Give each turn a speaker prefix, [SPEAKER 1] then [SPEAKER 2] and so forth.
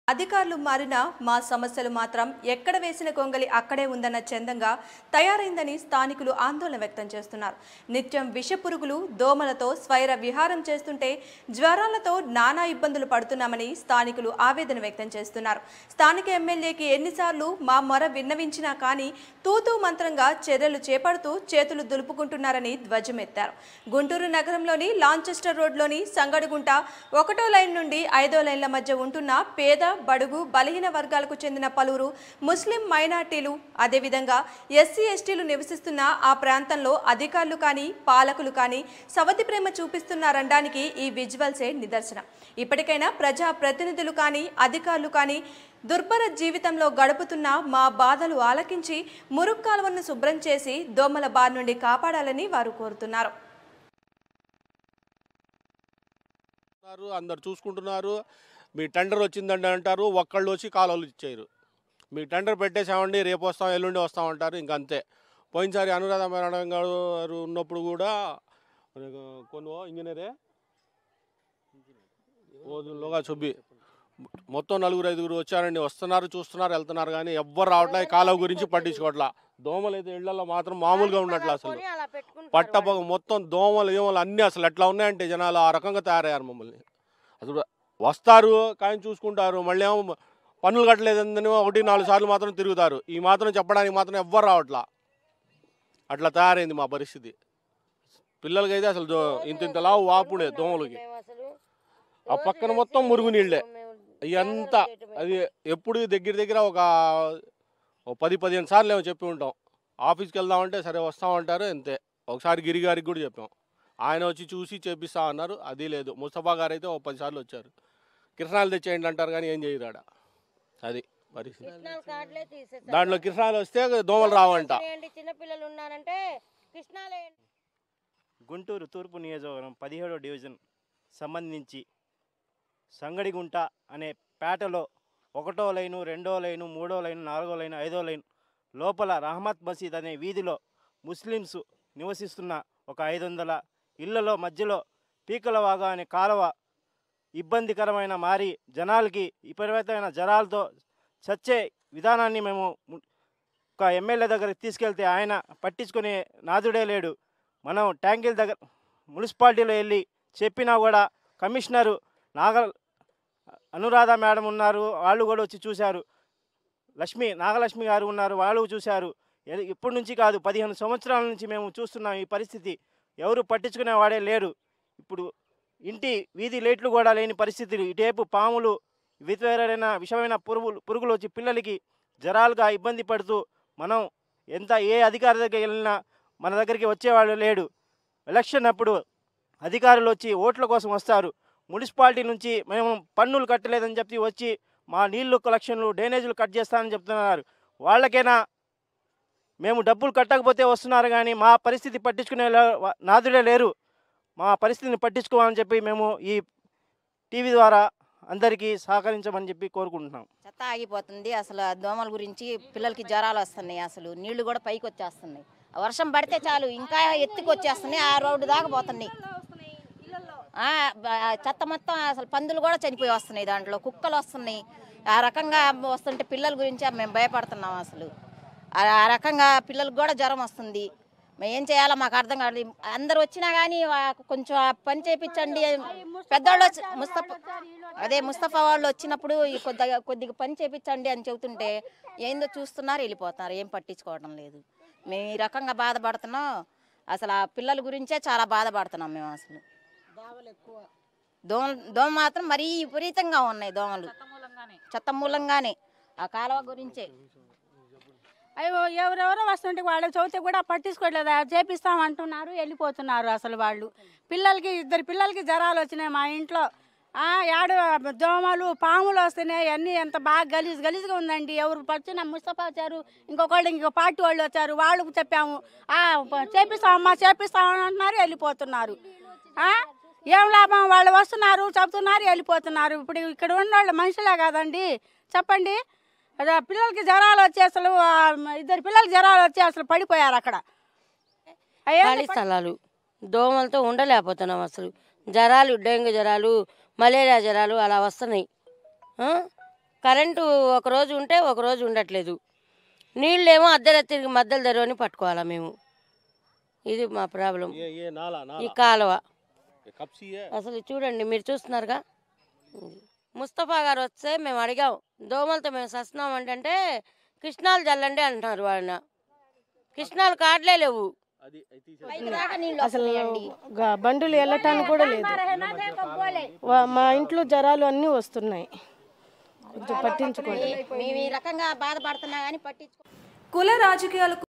[SPEAKER 1] అధికారులు మారినా మా సమస్యలు మాత్రం ఎక్కడ వేసిన గొంగలి అక్కడే ఉందన్న చందంగా తయారైందని స్థానికులు ఆందోళన వ్యక్తం చేస్తున్నారు నిత్యం విషపురుగులు దోమలతో స్వైర విహారం చేస్తుంటే జ్వరాలతో నానా ఇబ్బందులు పడుతున్నామని స్థానికులు ఆవేదన వ్యక్తం చేస్తున్నారు స్థానిక ఎమ్మెల్యేకి ఎన్నిసార్లు మా మొర విన్నవించినా కానీ తూతూ మంత్రంగా చర్యలు చేపడుతూ చేతులు దులుపుకుంటున్నారని ధ్వజమెత్తారు గుంటూరు నగరంలోని లాంచెస్టర్ రోడ్లోని సంగడిగుంట ఒకటో లైన్ నుండి ఐదో లైన్ల మధ్య ఉంటున్న పేద బడుగు బలహీన వర్గాలకు చెందిన పలువురు ముస్లిం మైనార్టీలు అదేవిధంగా ఎస్సీ ఎస్టీలు నివసిస్తున్న ఆ ప్రాంతంలో అధికారులు కానీ పాలకులు కానీ సవతి ప్రేమ చూపిస్తున్నారనడానికి ఈ విజువల్సే నిదర్శనం ఇప్పటికైనా ప్రజా ప్రతినిధులు కానీ అధికారులు కానీ దుర్భర జీవితంలో గడుపుతున్న మా బాధలు ఆలకించి మురుగు కాలువను శుభ్రం చేసి దోమల బారి నుండి కాపాడాలని వారు కోరుతున్నారు
[SPEAKER 2] ఉన్నారు, అందరు చూసుకుంటున్నారు మీ టెండర్ వచ్చిందండి అంటారు ఒక్కళ్ళు వచ్చి కాలువలు ఇచ్చారు మీ టెండర్ పెట్టేసామండి రేపు వస్తాం ఎల్లుండి వస్తాం అంటారు ఇంక అంతే పోయినసారి అనురాధ మేడం గారు ఉన్నప్పుడు కూడా మనకు కొన్ని ఇంజనీరే ఓదుల్లోగా చుబ్బి మొత్తం నలుగురు ఐదుగురు వచ్చారండి వస్తున్నారు చూస్తున్నారు వెళ్తున్నారు కానీ ఎవ్వరు రావట్లే ఈ కాలువ గురించి పట్టించుకోవట్లా దోమలు అయితే ఇళ్లలో మాత్రం మామూలుగా ఉండట్లే అసలు పట్టపగ మొత్తం దోమలు ఏమలు అన్నీ అసలు ఎట్లా ఉన్నాయంటే జనాలు ఆ రకంగా తయారయ్యారు మమ్మల్ని అసలు వస్తారు కానీ చూసుకుంటారు మళ్ళీ ఏమో పనులు కట్టలేదని ఒకటి నాలుగు సార్లు మాత్రం తిరుగుతారు ఈ మాత్రం చెప్పడానికి మాత్రం ఎవ్వరు రావట్లా అట్లా తయారైంది మా పరిస్థితి పిల్లలకైతే అసలు దో- ఇంత ఇంతలా వాపుడే దోమలకి ఆ పక్కన మొత్తం మురుగు నీళ్ళే ఇదంతా అది ఎప్పుడు దగ్గర దగ్గర ఒక ఓ పది పదిహేను సార్లు ఏమో చెప్పి ఉంటాం ఆఫీస్కి వెళ్దామంటే సరే వస్తామంటారు అంతే ఒకసారి గిరి గారికి కూడా చెప్పాం ఆయన వచ్చి చూసి చేపిస్తా అన్నారు అది లేదు ముస్తఫా గారు అయితే ఒక పది సార్లు వచ్చారు కిరణాలు తెచ్చేయండి అంటారు కానీ ఏం చేయరు ఆడ అది పరిస్థితి దాంట్లో కిరణాలు వస్తే దోమలు రావంట
[SPEAKER 3] చిన్నపిల్లలు ఉన్నారంటే కృష్ణాలే
[SPEAKER 4] గుంటూరు తూర్పు నియోజకవర్గం పదిహేడో డివిజన్ సంబంధించి సంగడిగుంట అనే పేటలో ఒకటో లైను రెండో లైను మూడో లైను నాలుగో లైను ఐదో లైన్ లోపల రహమత్ మసీద్ అనే వీధిలో ముస్లిమ్స్ నివసిస్తున్న ఒక ఐదు వందల ఇళ్లలో మధ్యలో పీకలవాగా అనే కాలువ ఇబ్బందికరమైన మారి జనాలకి విపరీతమైన జ్వరాలతో చచ్చే విధానాన్ని మేము ము- ఒక ఎమ్మెల్యే దగ్గరికి తీసుకెళ్తే ఆయన పట్టించుకునే నాదుడే లేడు మనం ట్యాంకుల దగ్గర మున్సిపాలిటీలో వెళ్ళి చెప్పినా కూడా కమిషనరు నాగ అనురాధ మేడం ఉన్నారు వాళ్ళు కూడా వచ్చి చూశారు లక్ష్మి నాగలక్ష్మి గారు ఉన్నారు వాళ్ళు చూశారు ఎ- ఇప్పటి నుంచి కాదు పదిహేను సంవత్సరాల నుంచి మేము చూస్తున్నాం ఈ పరిస్థితి ఎవరు పట్టించుకునే వాడే లేరు ఇప్పుడు ఇంటి వీధి లైట్లు కూడా లేని పరిస్థితులు ఇటువైపు పాములు విధమైన విషమైన పురుగులు పురుగులు వచ్చి పిల్లలకి జ్వరాలుగా ఇబ్బంది పడుతూ మనం ఎంత ఏ అధికారి దగ్గరికి వెళ్ళినా మన దగ్గరికి వచ్చేవాళ్ళు లేడు ఎలక్షన్ అప్పుడు అధికారులు వచ్చి ఓట్ల కోసం వస్తారు మున్సిపాలిటీ నుంచి మేము పన్నులు కట్టలేదని చెప్పి వచ్చి మా నీళ్లు కలెక్షన్లు డ్రైనేజీలు కట్ చేస్తానని చెప్తున్నారు వాళ్ళకైనా మేము డబ్బులు కట్టకపోతే వస్తున్నారు కానీ మా పరిస్థితి పట్టించుకునే లే- వా- నాదుడే లేరు మా పరిస్థితిని పట్టించుకోవాలని చెప్పి మేము ఈ టీవీ ద్వారా అందరికీ సహకరించమని చెప్పి కోరుకుంటున్నాం
[SPEAKER 3] చెత్త ఆగిపోతుంది అసలు ఆ దోమల గురించి పిల్లలకి జ్వరాలు వస్తున్నాయి అసలు నీళ్లు కూడా పైకి వచ్చేస్తున్నాయి ఆ వర్షం పడితే చాలు ఇంకా ఎత్తుకు వచ్చేస్తున్నాయి ఆ రోడ్డు దాకా పోతున్నాయి ఆ, బ- ఆ చెత్త మొత్తం అసలు పందులు కూడా చనిపోయి వస్తున్నాయి దాంట్లో కుక్కలు వస్తున్నాయి ఆ రకంగా వస్తుంటే పిల్లల గురించి మేము భయపడుతున్నాం అసలు ఆ ఆ రకంగా పిల్లలకు కూడా జ్వరం వస్తుంది మేము ఏం చేయాలో మాకు అర్థం కాదు అందరు వచ్చినా కానీ కొంచెం ఆ పని చేయించండి పెద్దవాళ్ళు వచ్చి ముస్తఫా అదే ముస్తఫా వాళ్ళు వచ్చినప్పుడు ఈ కొద్దిగా కొద్దిగా పని చేయించండి అని చెబుతుంటే ఏందో చూస్తున్నారు వెళ్ళిపోతున్నారు ఏం పట్టించుకోవడం లేదు మేము ఈ రకంగా బాధపడుతున్నాం అసలు ఆ పిల్లల గురించే చాలా బాధపడుతున్నాం మేము అసలు దోమ దోమ మాత్రం మరీ విపరీతంగా ఉన్నాయి దోమలు చెత్త మూలంగానే ఆ కాలువ గురించే
[SPEAKER 5] అయ్యో ఎవరెవరో వస్తుంటే వాళ్ళకి చదివితే కూడా పట్టించుకోవట్లేదు అది చేపిస్తాం అంటున్నారు వెళ్ళిపోతున్నారు అసలు వాళ్ళు పిల్లలకి ఇద్దరు పిల్లలకి జ్వరాలు వచ్చినాయి మా ఇంట్లో ఆ, యాడు దోమలు పాములు వస్తున్నాయి అన్నీ ఎంత బాగా గలీజ్ గలీజ్గా ఉందండి ఎవరు వచ్చిన ముస్తఫా వచ్చారు ఇంకొకళ్ళు ఇంకో పార్టీ వాళ్ళు వచ్చారు వాళ్ళకు చెప్పాము ఆ, ప- చేపిస్తామమ్మా చేపిస్తామని అంటున్నారు వెళ్ళిపోతున్నారు ఆ, ఏం లాభం వాళ్ళు వస్తున్నారు చెప్తున్నారు వెళ్ళిపోతున్నారు ఇప్పుడు ఇక్కడ ఉన్న వాళ్ళు మనుషులే కదండి చెప్పండి అదే పిల్లలకి జ్వరాలు వచ్చి అసలు ఆ, ఇద్దరు పిల్లలకి జ్వరాలు వచ్చి అసలు పడిపోయారు అక్కడ అయ్యో
[SPEAKER 6] ఖాళీ స్థలాలు దోమలతో ఉండలేకపోతున్నాం అసలు జ్వరాలు డెంగ్యూ జ్వరాలు మలేరియా జ్వరాలు అలా వస్తున్నాయి ఆ? కరెంటు ఒక రోజు ఉంటే ఒక రోజు ఉండట్లేదు నీళ్ళేమో అర్ధరాత్రికి మధ్యలో తెరవని పట్టుకోవాలా మేము ఇది మా ప్రాబ్లం
[SPEAKER 2] ఏ ఏ నాలా
[SPEAKER 6] ఈ
[SPEAKER 2] నాలా
[SPEAKER 6] కాలువ
[SPEAKER 2] కప్సియే
[SPEAKER 6] అసలు చూడండి మీరు చూస్తున్నారుగా ఇది. ముస్తఫా గారు వస్తే మేము అడిగాం దోమలతో మేము సస్తున్నాం అంటే కృష్ణాలు జల్లండి అంటున్నారు వాళ్ళ కృష్ణాలు కార్డులే లేవు
[SPEAKER 2] అది అది తీసేసి
[SPEAKER 3] పైకి దాకా నీళ్ళు
[SPEAKER 7] అసలు
[SPEAKER 3] వస్తున్నాయండి
[SPEAKER 7] గ- బండులు వెళ్ళటానికి కూడా లేదు వా- మా ఇంట్లో జ్వరాలు అన్నీ వస్తున్నాయి కొంచెం పట్టించుకోండి
[SPEAKER 3] మేము ఈ రకంగా బాధపడుతున్నా కానీ పట్టించుకో
[SPEAKER 1] కుల రాజకీయాలకు